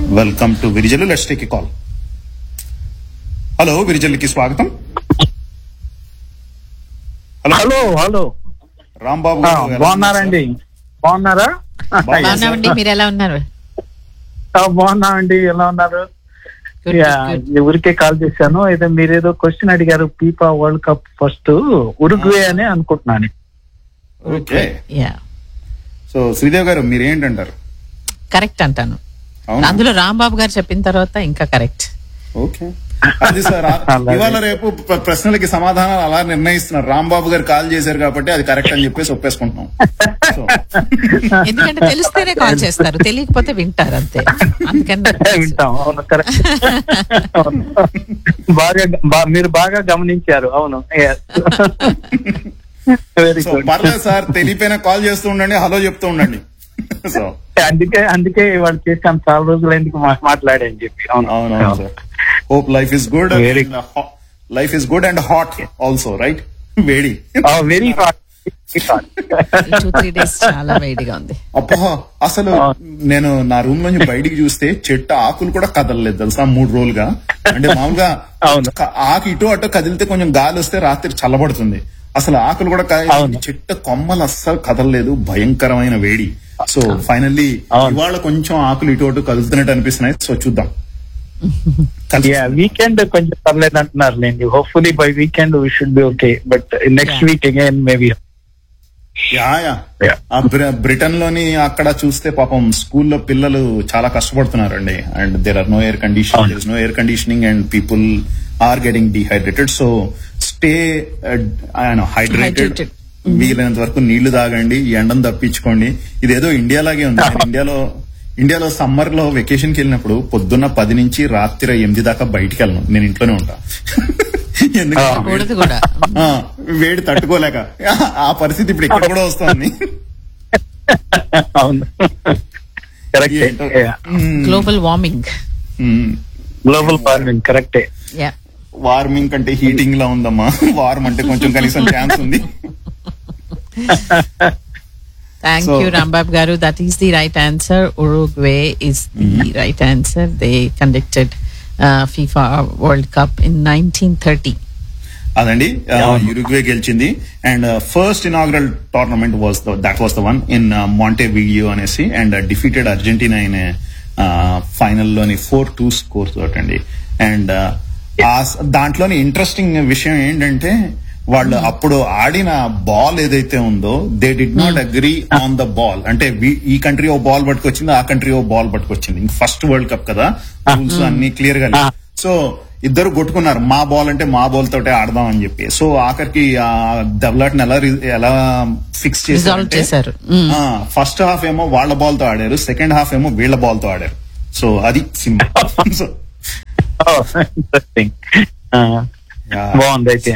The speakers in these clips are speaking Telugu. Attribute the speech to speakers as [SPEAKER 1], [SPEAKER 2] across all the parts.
[SPEAKER 1] Welcome to Virijallu let's take call hello విరిజల్కి స్వాగతం హలో
[SPEAKER 2] హలో హలో
[SPEAKER 1] రాంబాబు
[SPEAKER 2] ఆ,
[SPEAKER 1] గారు ఎలా
[SPEAKER 2] బాగున్నారండి బాగున్నారా
[SPEAKER 1] బాగున్నాం.
[SPEAKER 3] బాగున్నామండి మీరు ఎలా ఉన్నారు
[SPEAKER 2] ఆ, బాగున్నామండి ఎలా ఉన్నారు
[SPEAKER 3] Good,
[SPEAKER 2] యా,
[SPEAKER 3] good, good.
[SPEAKER 2] ఊరికే కాల్ చేశాను ఏదో మీరేదో క్వశ్చన్ అడిగారు FIFA world cup first Uruguay అని అనుకుంటున్నాను
[SPEAKER 1] ఓకే
[SPEAKER 3] యా
[SPEAKER 1] సో శ్రీదేవ్ గారు మీరు ఏంటంటారు
[SPEAKER 3] కరెక్ట్ అంటాను
[SPEAKER 1] అవునా?
[SPEAKER 3] అందులో రాంబాబు గారు చెప్పిన తర్వాత ఇంకా కరెక్ట్
[SPEAKER 1] ఓకే అది సార్ ఆ-
[SPEAKER 2] అలాగే.
[SPEAKER 1] ఇవాళ రేపు ప్ర- ప్రశ్నలకి సమాధానాలు అలా నిర్ణయిస్తున్నారు రాంబాబు గారు కాల్ చేశారు కాబట్టి అది కరెక్ట్ అని చెప్పేసి ఒప్పేసుకుంటున్నాం సో,
[SPEAKER 3] ఎందుకంటే తెలిస్తేనే కాల్ చేస్తారు తెలియకపోతే వింటారు అంతే అందుకని నాకు తెలుసు.
[SPEAKER 2] వింటాం అవును కరెక్ట్ అవును. బాగా బా- మీరు బాగా గమనించారు అవును వెరీ
[SPEAKER 1] సో
[SPEAKER 2] గుడ్
[SPEAKER 1] పర్లేదు సార్ తెలియపోయినా కాల్ చేస్తూ ఉండండి హలో చెప్తూ ఉండండి సో
[SPEAKER 2] అందుకే అందుకే వాళ్ళు చేశాను చాలా రోజులు ఎందుకు మా- మాట్లాడని చెప్పి అవును
[SPEAKER 1] అవునవును sir hope life is good
[SPEAKER 2] Very
[SPEAKER 1] life is good and hot also right వేడి
[SPEAKER 2] వెరీ హాట్
[SPEAKER 3] ఈ టూ త్రీ డేస్ చాలా వేడిగా ఉంది
[SPEAKER 1] అబ్బా అసలు నేను నా రూమ్ నుంచి బయటికి చూస్తే చెట్టు ఆకులు కూడా కదలలేదు తెలుసా మూడు రోజులుగా అంటే మామూలుగా
[SPEAKER 2] అవును.
[SPEAKER 1] క- ఆకు ఇటు అటు కదిలితే కొంచెం గాలి వస్తే రాత్రి చల్లబడుతుంది అసలు ఆకులు కూడా క-
[SPEAKER 2] అవును.
[SPEAKER 1] చెట్టు కొమ్మలు అస్సలు కదలలేదు భయంకరమైన వేడి సో ఫైనల్లీ
[SPEAKER 2] అవును.
[SPEAKER 1] ఇవాళ కొంచెం ఆకులు ఇటు అటు కదులుతున్నట్టు అనిపిస్తున్నాయి సో చూద్దాం కలిసి
[SPEAKER 2] యా వీకెండ్ కొంచెం పర్లేదు అంటున్నారు లేండి hopefully by weekend we should be okay but next
[SPEAKER 3] Yeah.
[SPEAKER 2] Week again maybe
[SPEAKER 1] yeah yeah ah బ్రి- బ్రిటన్ లోని అక్కడ చూస్తే పాపం స్కూల్లో పిల్లలు చాలా కష్టపడుతున్నారండి and there are no air condition
[SPEAKER 2] అవును.
[SPEAKER 1] There no air conditioning and people are getting dehydrated so stay hydrated
[SPEAKER 3] Hydrated.
[SPEAKER 1] వీలైనంత వరకు నీళ్లు తాగండి ఈ ఎండను తప్పించుకోండి ఇదేదో ఇండియా లాగే ఉంది నేను ఇండియాలో ఇండియాలో సమ్మర్ లో వెకేషన్ కి వెళ్ళినప్పుడు పొద్దున్న పది నుంచి రాత్రి ఎనిమిది దాకా బయటికి వెళ్ళను నేను ఇంట్లోనే ఉంటా ఎందుకంటే
[SPEAKER 3] కూడదు కూడా
[SPEAKER 1] ఆ, వేడి తట్టుకోలేక ఆ పరిస్థితి ఇప్పుడు ఇక్కడ కూడా వస్తుంది
[SPEAKER 2] అవును కరెక్టే
[SPEAKER 1] ఏంటో.
[SPEAKER 3] గ్లోబల్ వార్మింగ్
[SPEAKER 2] గ్లోబల్ వార్మింగ్ కరెక్టే
[SPEAKER 3] యా
[SPEAKER 1] వార్మింగ్ కంటే హీటింగ్ లా ఉందమ్మా వార్మ్ అంటే కొంచెం కనీసం ఛాన్స్ ఉంది
[SPEAKER 3] thank
[SPEAKER 1] So-
[SPEAKER 3] you Rambabu garu that is the right answer Uruguay is the right answer they conducted FIFA world cup in nineteen thirty
[SPEAKER 1] అదండి యురుగ్వే గెలిచింది and first inaugural tournament was that was the one in Montevideo అనేసి and defeated Argentina in final లోని ఫోర్ టూ స్కోర్ తోటండి అండ్ దాంట్లోని ఇంట్రెస్టింగ్ విషయం ఏంటంటే వాళ్ళు అప్పుడు ఆడిన బాల్ ఏదైతే ఉందో they did not agree on the ball అంటే వీ- ఈ కంట్రీ ఓ బాల్ పట్టుకొచ్చింది ఆ కంట్రీ ఓ బాల్ పట్టుకొచ్చింది ఫస్ట్ వరల్డ్ కప్ కదా రూల్స్ అన్ని క్లియర్ గా లేవు. సో ఇద్దరు కొట్టుకున్నారు మా బాల్ అంటే మా బాల్ తోటే ఆడదాం అని చెప్పి సో ఆఖరికి ఆ దెబ్బలాటని ఎలా రి- ఎలా ఫిక్స్
[SPEAKER 3] Resolve చేశారు. Mm.
[SPEAKER 1] ఫస్ట్ హాఫ్ ఏమో వాళ్ళ బాల్ తో ఆడారు సెకండ్ హాఫ్ ఏమో వీళ్ళ బాల్ తో ఆడారు సో అది సినిమా సో
[SPEAKER 2] ఇంట్రెస్టింగ్
[SPEAKER 1] Yeah.
[SPEAKER 2] బాగుంది అయితే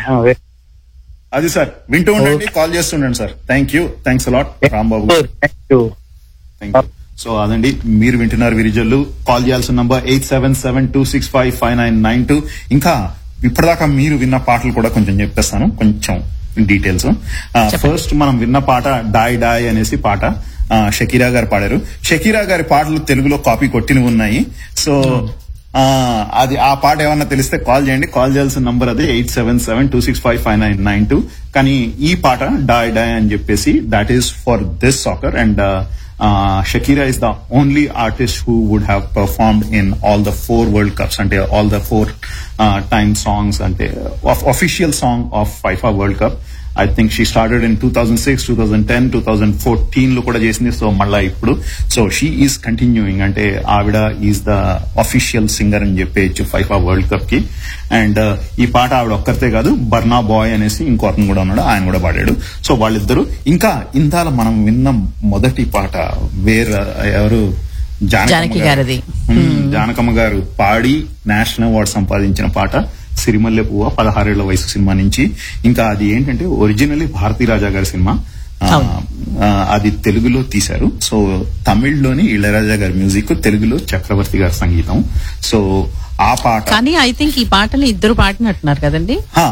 [SPEAKER 1] అది సార్ వింటూ ఉండండి కాల్ చేస్తుండండి sir thank you thanks a lot Rambabu garu
[SPEAKER 2] thank you
[SPEAKER 1] thank you so అదండి మీరు వింటున్నారు విరిజల్లు కాల్ చేయాల్సిన number eight seven seven two six five five nine nine two ఇంకా ఇప్పటిదాకా మీరు విన్న పాటలు కూడా కొంచెం చెప్పేస్తాను కొంచెం డీటెయిల్స్ ఫస్ట్ మనం విన్న పాట డాయ్ డాయ్ అనేసి పాట ఆ, షకీరా గారు పాడారు షకీరా గారి పాటలు తెలుగులో కాపీ కొట్టినవి ఉన్నాయి సో ఆ, అది ఆ పాట ఏమన్నా తెలిస్తే కాల్ చేయండి కాల్ చేయాల్సిన నంబర్ అది eight seven seven two six five five nine nine two కానీ ఈ పాట డాయ్ డాయ్ అని చెప్పేసి that is for this soccer and Shakira is the only artist who would have performed in all the four World Cups and all the four uh, time songs and of official song of FIFA World Cup. I think she started in 2006, 2010, 2014 లో కూడా చేసింది సో మళ్ళా ఇప్పుడు సో షీ ఈస్ కంటిన్యూయింగ్ అంటే ఆవిడ ఈజ్ ద అఫీషియల్ సింగర్ అని చెప్పేయచ్చు ఫైఫా వరల్డ్ కప్ కి అండ్ ఈ పాట ఆవిడ ఒక్కరితే కాదు బర్నా బాయ్ అనేసి ఇంకో అతను కూడా ఉన్నాడు ఆయన కూడా పాడాడు సో వాళ్ళిద్దరు ఇంకా ఇందాల మనం విన్న మొదటి పాట వేర్ ఎవరు
[SPEAKER 3] జానకి గారిది.
[SPEAKER 1] మ్మ్, జానకమ్మ గారు పాడి నేషనల్ అవార్డు సంపాదించిన పాట సిరిమల్లె పువ్వ పదహారేళ్ల వయసు సినిమా నుంచి ఇంకా అది ఏంటంటే ఒరిజినల్లీ భారతీ రాజా గారి సినిమా ఆ,
[SPEAKER 3] అవును.
[SPEAKER 1] ఆ, అది తెలుగులో తీశారు సో తమిళ్లోని ఇళయరాజా గారి మ్యూజిక్ తెలుగులో చక్రవర్తి గారి సంగీతం సో ఆ పాట
[SPEAKER 3] కానీ ఐ థింక్ ఈ పాటని ఇద్దరు పాడినట్టున్నారు కదండి
[SPEAKER 1] హా,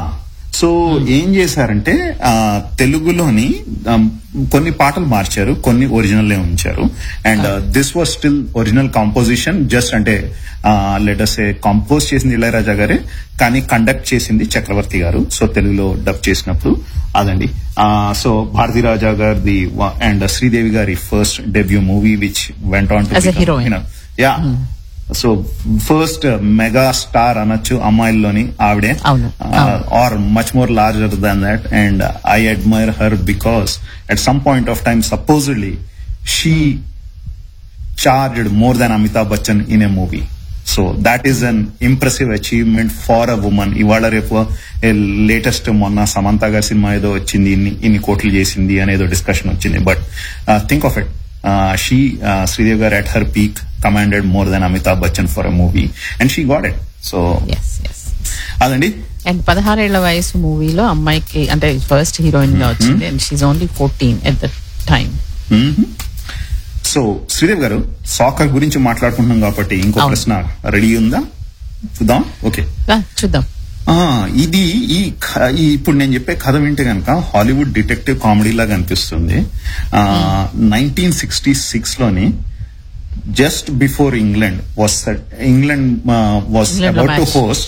[SPEAKER 1] సో ఏం చేశారంటే ఆ, తెలుగులోని ఆ, కొన్ని పాటలు మార్చారు కొన్ని ఒరిజినల్ ఉంచారు and this was still original composition just అంటే లెటర్స్ కంపోజ్ చేసింది ఇళయరాజా గారే కానీ కండక్ట్ చేసింది చక్రవర్తి గారు సో తెలుగులో డబ్ చేసినప్పుడు అదండి సో భారతీ రాజా గారిది అండ్ శ్రీదేవి గారి first debut movie which went on
[SPEAKER 3] As a heroine.
[SPEAKER 1] Yeah so first mega star అనొచ్చు అమ్మాయిల్లోని ఆవిడే
[SPEAKER 3] అవును, అవును.
[SPEAKER 1] Are much more larger than that and I admire her because at some point of time supposedly she charged more than Amitabh Bachchan in a movie so that is an impressive achievement for a woman ఇవాళ రేపు లేటెస్ట్ మొన్న సమంత గారి సినిమా ఏదో వచ్చింది ఇన్ని ఇన్ని కోట్లు చేసింది అనేదో డిస్కషన్ వచ్చింది but think of it she Sridevi garu at her peak commanded more than Amitabh Bachchan for a movie and she got it so
[SPEAKER 3] yes yes
[SPEAKER 1] అదండి
[SPEAKER 3] అండ్ పదహారేళ్ల వయసు మూవీలో అమ్మాయికి అంటే ఫస్ట్ హీరోయిన్ గా వచ్చింది and she only fourteen at the time
[SPEAKER 1] so Sridevi garu soccer గురించి మాట్లాడుకుంటున్నాం కాబట్టి ఇంకో
[SPEAKER 3] అవును.
[SPEAKER 1] ప్రశ్న రెడీ ఉందా చూద్దాం ఓకే
[SPEAKER 3] చూద్దాం
[SPEAKER 1] ఆ, ఇది ఈ క- ఈ ఇప్పుడు నేను చెప్పే కథ వింటే కనుక హాలీవుడ్ డిటెక్టివ్ కామెడీ లాగా అనిపిస్తుంది నైన్టీన్ సిక్స్టీ సిక్స్ లోని just before England was England was
[SPEAKER 3] England లో
[SPEAKER 1] అబౌట్ టు
[SPEAKER 3] match.
[SPEAKER 1] హోస్ట్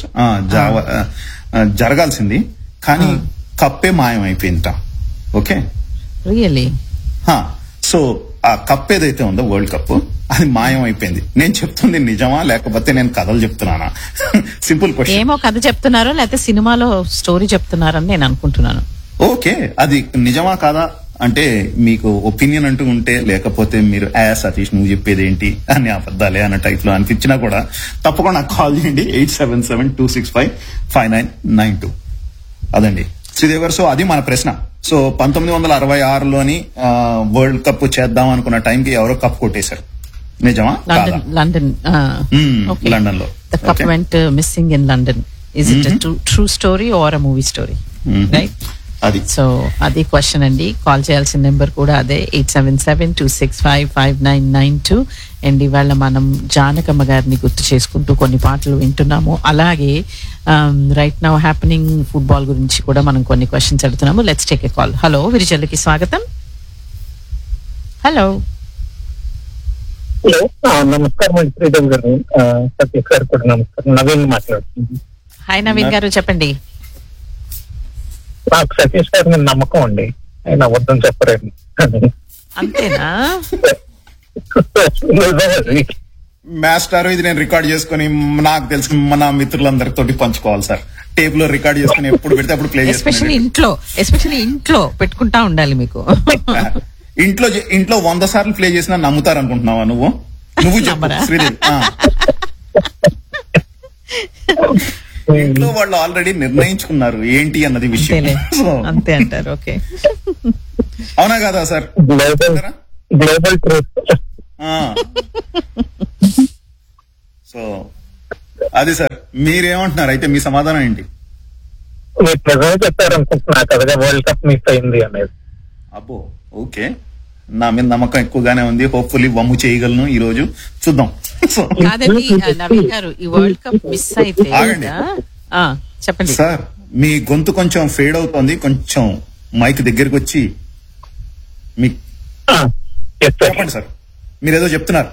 [SPEAKER 1] జరగాల్సింది కానీ కప్పే మాయం అయిపోయిందట ఓకే
[SPEAKER 3] రియలీ
[SPEAKER 1] సో ఆ కప్ ఏదైతే ఉందో వరల్డ్ కప్ అది మాయం అయిపోయింది నేను చెప్తుంది నిజమా లేకపోతే నేను కథలు చెప్తున్నానా సింపుల్ క్వశ్చన్
[SPEAKER 3] ఏమో కథ చెప్తున్నారో లేకపోతే సినిమాలో స్టోరీ చెప్తున్నారని నేను అనుకుంటున్నాను
[SPEAKER 1] ఓకే అది నిజమా కాదా అంటే మీకు ఒపీనియన్ అంటూ ఉంటే లేకపోతే మీరు ఆ సతీష్ నువ్వు చెప్పేది ఏంటి అని అబద్దాలే అన్న టైప్ లో అనిపించినా కూడా తప్పకుండా నాకు కాల్ చేయండి eight seven seven two six five five nine nine two అదండి శ్రీదేవ్ గారు సో అది మన ప్రశ్న సో పంతొమ్మిది వందల అరవై ఆరులోని వరల్డ్ కప్ చేద్దాం అనుకున్న టైంకి ఎవరో కప్ కొట్టేశారు నిజమా కాదా
[SPEAKER 3] లండన్ లండన్
[SPEAKER 1] Hmm, London లో.
[SPEAKER 3] The cup
[SPEAKER 1] Okay.
[SPEAKER 3] Went missing in London is it true story or a movie story
[SPEAKER 1] Mhm.
[SPEAKER 3] Right
[SPEAKER 1] అది
[SPEAKER 3] సో అది క్వశ్చన్ అండి కాల్ చేయాల్సిన నెంబర్ కూడా అదే eight seven seven two six five five nine nine two and ఇవాళ మనం జానకమ్మ గారిని గుర్తు చేసుకుంటూ కొన్ని పాటలు వింటున్నాము అలాగే రైట్ నౌ హ్యాపెనింగ్ ఫుట్బాల్ గురించి కూడా మనం కొన్ని క్వశ్చన్స్ అడుగుతున్నాము let's take a call hello విరిజల్లుకి స్వాగతం హలో
[SPEAKER 4] హలో ఆ, నమస్కారం అండి శ్రీదేవి గారు ఆ, సతీష్ గారు కూడా నమస్కారం నవీన్ మాట్లాడుతుంది
[SPEAKER 3] హాయ్ నవీన్ గారు చెప్పండి
[SPEAKER 4] నాకు సతీష్ గారి మీద నమ్మకం అండి ఆయన అబద్ధం చెప్పరేమి
[SPEAKER 3] అంతేనా
[SPEAKER 4] నిజమే.
[SPEAKER 1] మాస్టర్ ఇది నేను రికార్డ్ చేసుకుని నాకు తెలిసిన మన మిత్రులందరితోటి పంచుకోవాలి సార్ టేప్ లో రికార్డ్ చేసుకుని ఎప్పుడు పెడితే అప్పుడు ప్లే
[SPEAKER 3] ఎస్పెషల్లీ ఇంట్లో ఎస్పెషల్లీ ఇంట్లో పెట్టుకుంటా ఉండాలి మీకు
[SPEAKER 1] ఇంట్లో చే- ఇంట్లో వంద సార్లు ప్లే చేసినా నమ్ముతారు అనుకుంటున్నావా నువ్వు నువ్వు చెప్పు
[SPEAKER 3] నమ్మరా?
[SPEAKER 1] శ్రీదేవి ఆ. ఇంట్లో వాళ్ళు ఆల్రెడీ నిర్ణయించుకున్నారు ఏంటి అన్నది విషయం
[SPEAKER 3] అంతేలే
[SPEAKER 1] సో,
[SPEAKER 3] అంతే అంటారు ఓకే
[SPEAKER 1] అవునా కదా సార్
[SPEAKER 4] గ్లోబల్ గ్లోబల్ ట్రూత్
[SPEAKER 1] ఆ. సో అది సార్ మీరేమంటున్నారు అయితే మీ సమాధానం ఏంటి
[SPEAKER 4] మీరు నిజమే చెప్పారు అనుకుంటున్నా కదా వరల్డ్ కప్ మిస్ అయింది అనేది
[SPEAKER 1] అబ్బో ఓకే నా మీద నమ్మకం ఎక్కువగానే ఉంది హోప్ఫుల్లీ వమ్ము చేయగలను ఈ రోజు చూద్దాం సో
[SPEAKER 3] కాదండి ఆ, నవీన్ గారు ఈ వరల్డ్ కప్ మిస్ అయితే
[SPEAKER 1] ఆగండి.
[SPEAKER 3] ఆ, చెప్పండి
[SPEAKER 1] సార్ మీ గొంతు కొంచెం ఫేడ్ అవుతోంది కొంచెం మైక్ దగ్గరికి వచ్చి మీ
[SPEAKER 4] ఆ, yes, sir.
[SPEAKER 1] చెప్పండి సార్ మీరు ఏదో చెప్తున్నారు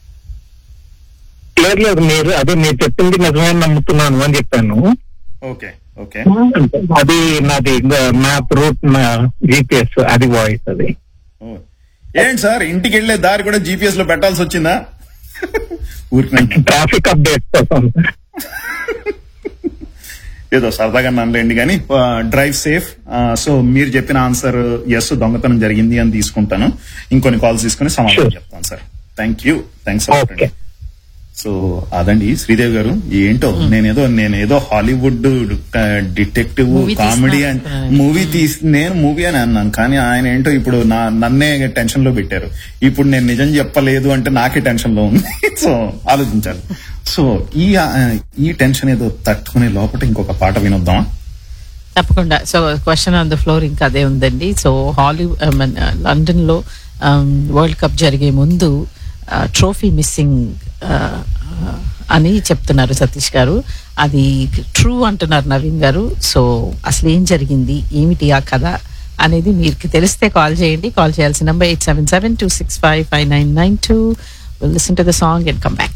[SPEAKER 4] లేదు లేదు మీరు అదే మీరు చెప్పింది నిజమే నమ్ముతున్నాను అని చెప్పాను
[SPEAKER 1] ఓకే ఓకే
[SPEAKER 4] అది నాది మ్యాప్ రూట్ జీపీఎస్ అది వాయిస్ అది
[SPEAKER 1] ఓ. ఏంటి సార్ ఇంటికి వెళ్లే దారి కూడా జీపీఎస్ లో పెట్టాల్సి వచ్చిందా ఊరికి
[SPEAKER 4] ట్రాఫిక్ అప్డేట్స్ కోసం
[SPEAKER 1] ఏదో సరదాగా నన్నలేండి కానీ డ్రైవ్ సేఫ్ సో మీరు చెప్పిన ఆన్సర్ ఎస్ దొంగతనం జరిగింది అని తీసుకుంటాను ఇంకొన్ని కాల్స్ తీసుకుని సమాధానం
[SPEAKER 4] Sure.
[SPEAKER 1] చెప్తాను sir thank you thanks
[SPEAKER 4] Okay.
[SPEAKER 1] So అదండి శ్రీదేవి గారు ఏంటో నేనేదో నేనేదో హాలీవుడ్ డిటెక్టివ్
[SPEAKER 3] Movie
[SPEAKER 1] కామెడీ
[SPEAKER 3] తీస్తున్నా
[SPEAKER 1] అని
[SPEAKER 3] అనుకున్నాను.
[SPEAKER 1] మూవీ తీసి నేను మూవీ అని అన్నాను కానీ ఆయన ఏంటో ఇప్పుడు నా నన్నే టెన్షన్ లో పెట్టారు ఇప్పుడు నేను నిజం చెప్పలేదు అంటే నాకే టెన్షన్ లో ఉంది సో ఆలోచించాలి సో ఈ ఆ, ఈ టెన్షన్ ఏదో తట్టుకునే లోపల ఇంకొక పాట వినొద్దామా
[SPEAKER 3] తప్పకుండా so question on the floor ఇంకా అదే ఉందండి సో హాలీవుడ్ లండన్ లో వరల్డ్ కప్ జరిగే ముందు ట్రోఫీ మిస్సింగ్ అని చెప్తున్నారు సతీష్ గారు అది ట్రూ అంటున్నారు నవీన్ గారు సో అసలు ఏం జరిగింది ఏమిటి ఆ కథ అనేది మీకు తెలిస్తే కాల్ చేయండి కాల్ చేయాల్సిన number eight seven seven two six five five nine nine two listen to the song and come back